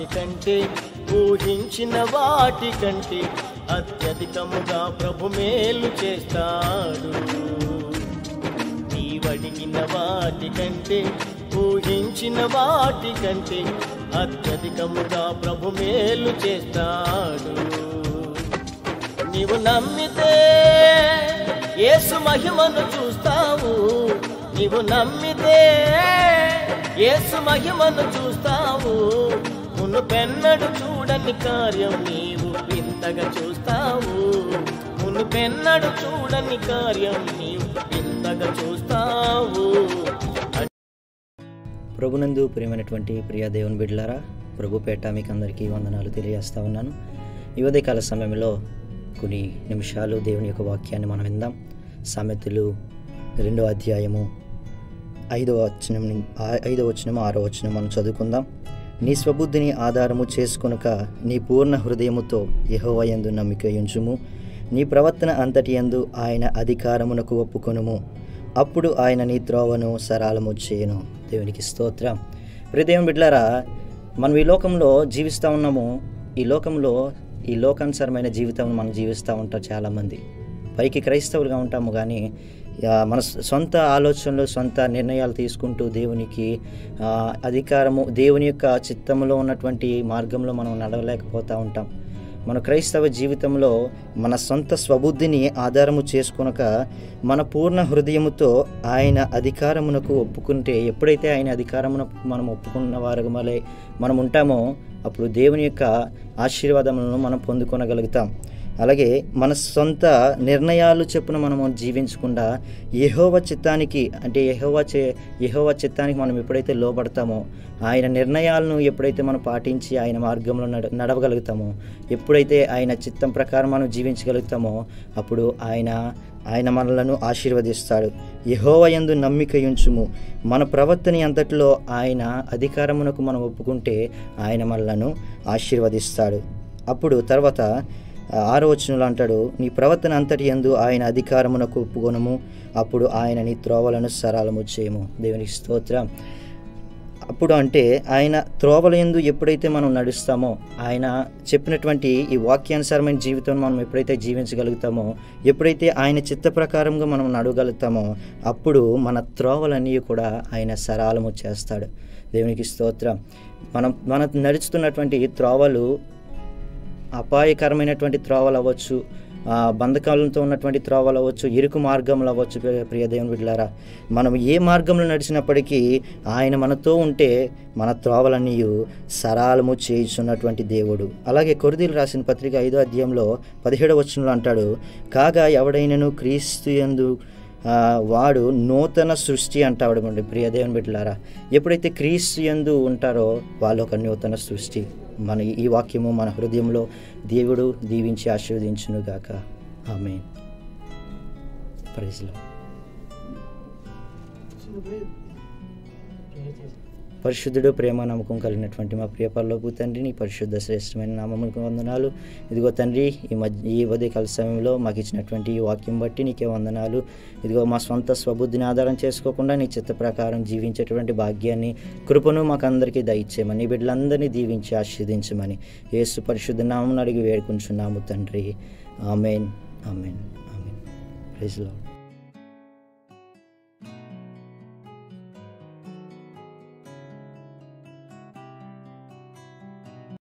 వాటి కంటే ఊహించిన వాటి కంటే అత్యధికముగా ప్రభు మేలు చేస్తాడు నీవడిగిన వాటి కంటే ఊహించిన వాటి కంటే అత్యధికముగా ప్రభు మేలు చేస్తాడు నీవు నమ్మితే యేసు మహిమను చూస్తావు నీవు నమ్మితే యేసు మహిమను చూస్తావు మునుపెన్నడు చూడని కార్యం నీవు వింతగా చూస్తావు మునుపెన్నడు చూడని కార్యం నీవు వింతగా చూస్తావు ప్రభునందు ప్రియమైనటువంటి ప్రియ దేవుని బిడ్డలారా ప్రభుపేట మీకు అందరికీ వందనాలు తెలియజేస్తా ఉన్నాను ఈ ఉదయకాల సమయంలో కొన్ని నిమిషాలు దేవుని యొక్క వాక్యాన్ని మనం విందాం సామెతలు రెండో అధ్యాయము ఐదవ వచనం ని- ఆ- ఐదవ వచనం ఆరో వచనం మనం చదువుకుందాం నీ స్వబుద్ధిని ఆధారము చేసుకొనక నీ పూర్ణ హృదయముతో యెహోవాయందు నమ్మిక ఉంచుము నీ ప్రవర్తన అంతటి యందు ఆయన అధికారమునకు ఒప్పుకొనుము అప్పుడు ఆయన నీ త్రోవను సరాలము చేయను దేవునికి స్తోత్రం హృదయం బిడ్లారా మనం ఈ లోకంలో జీవిస్తూ ఉన్నాము ఈ లోకంలో ఈ లోకానుసరమైన జీవితం మనం జీవిస్తూ ఉంటాం చాలామంది పైకి క్రైస్తవులుగా ఉంటాము కానీ ఆ, మన సొంత ఆలోచనలు సొంత నిర్ణయాలు తీసుకుంటూ దేవునికి ఆ, అధికారము దేవుని యొక్క చిత్తంలో ఉన్నటువంటి మార్గంలో మనం నడవలేకపోతూ ఉంటాం మన క్రైస్తవ జీవితంలో మన సొంత స్వబుద్ధిని ఆధారము చేసుకొనక మన పూర్ణ హృదయముతో ఆయన అధికారమునకు ఒప్పుకుంటే ఎప్పుడైతే ఆయన అధికారమునకు మనం ఒప్పుకున్న వారు మళ్ళీ మనం ఉంటామో అప్పుడు దేవుని యొక్క ఆశీర్వాదములను మనం పొందుకొనగలుగుతాం అలాగే మన సొంత నిర్ణయాలు చెప్పున మనము జీవించకుండా యెహోవా చిత్తానికి అంటే యెహోవా చే యెహోవా చిత్తానికి మనం ఎప్పుడైతే లోపడతామో ఆయన నిర్ణయాలను ఎప్పుడైతే మనం పాటించి ఆయన మార్గంలో నడ నడవగలుగుతామో ఎప్పుడైతే ఆయన చిత్తం ప్రకారం మనం జీవించగలుగుతామో అప్పుడు ఆయన ఆయన మనలను ఆశీర్వదిస్తాడు యెహోవా యందు నమ్మిక ఉంచుము మన ప్రవర్తన అంతటిలో ఆయన అధికారమునకు మనం ఒప్పుకుంటే ఆయన మనలను ఆశీర్వదిస్తాడు అప్పుడు తర్వాత ఆ, ఆరో వచనంలో అంటాడు నీ ప్రవర్తన అంతటి యందు ఆయన అధికారమునకు ఒప్పుకొనము అప్పుడు ఆయన నీ త్రోవలను సరళము చేయము దేవునికి స్తోత్రం అప్పుడు అంటే ఆయన త్రోవల యందు ఎప్పుడైతే మనం నడుస్తామో ఆయన చెప్పినటువంటి ఈ వాక్యానుసారమైన జీవితం మనం ఎప్పుడైతే జీవించగలుగుతామో ఎప్పుడైతే ఆయన చిత్త ప్రకారంగా మనం నడవగలుగుతామో అప్పుడు మన త్రోవలన్నీ కూడా ఆయన సరాలము చేస్తాడు దేవునికి స్తోత్రం మనం మనం నడుస్తున్నటువంటి త్రోవలు అపాయకరమైనటువంటి త్రోవలు అవ్వచ్చు ఆ, బంధకాలతో ఉన్నటువంటి త్రోవలు అవ్వచ్చు ఇరుకు మార్గంలో అవ్వచ్చు ప్రియ- ప్రియ దేవుని బిడ్డలారా మనం ఏ మార్గంలో నడిచినప్పటికీ ఆయన మనతో ఉంటే మన త్రోవలన్నీ సరాలము చేయుచున్నటువంటి దేవుడు అలాగే కొరిదీలు రాసిన పత్రిక ఐదో అధ్యాయంలో పదిహేడవ వచనంలో అంటాడు కాగా ఎవడైనను క్రీస్తు యందు ఆ, వాడు నూతన సృష్టి అంటాడు ప్రియ దేవుని బిడ్డలారా ఎప్పుడైతే క్రీస్తు యందు ఉంటారో వాళ్ళు ఒక నూతన సృష్టి మన ఈ వాక్యము మన హృదయంలో దేవుడు దీవించి ఆశీర్వదించును గాక ఆమె ప్రైజ్లో పరిశుద్ధుడు ప్రేమ నమ్మకం కలిగినటువంటి మా ప్రియ పరలోపు తండ్రి నీ పరిశుద్ధ శ్రేష్టమైన నామములకు వందనాలు ఇదిగో తండ్రి ఈ మధ్య ఈ ఉదయకాల సమయంలో మాకు ఇచ్చినటువంటి ఈ వాక్యం బట్టి నీకే వందనాలు ఇదిగో మా సొంత స్వబుద్ధిని ఆధారం చేసుకోకుండా నీ చిత్త ప్రకారం జీవించేటువంటి భాగ్యాన్ని కృపను మాకు అందరికీ దయచేయమని నీ బిడ్డలందరినీ దీవించి ఆశీర్దించమని యేసు పరిశుద్ధ నామం అడిగి వేడుకుంటున్నాము తండ్రి amen amen amen praise lord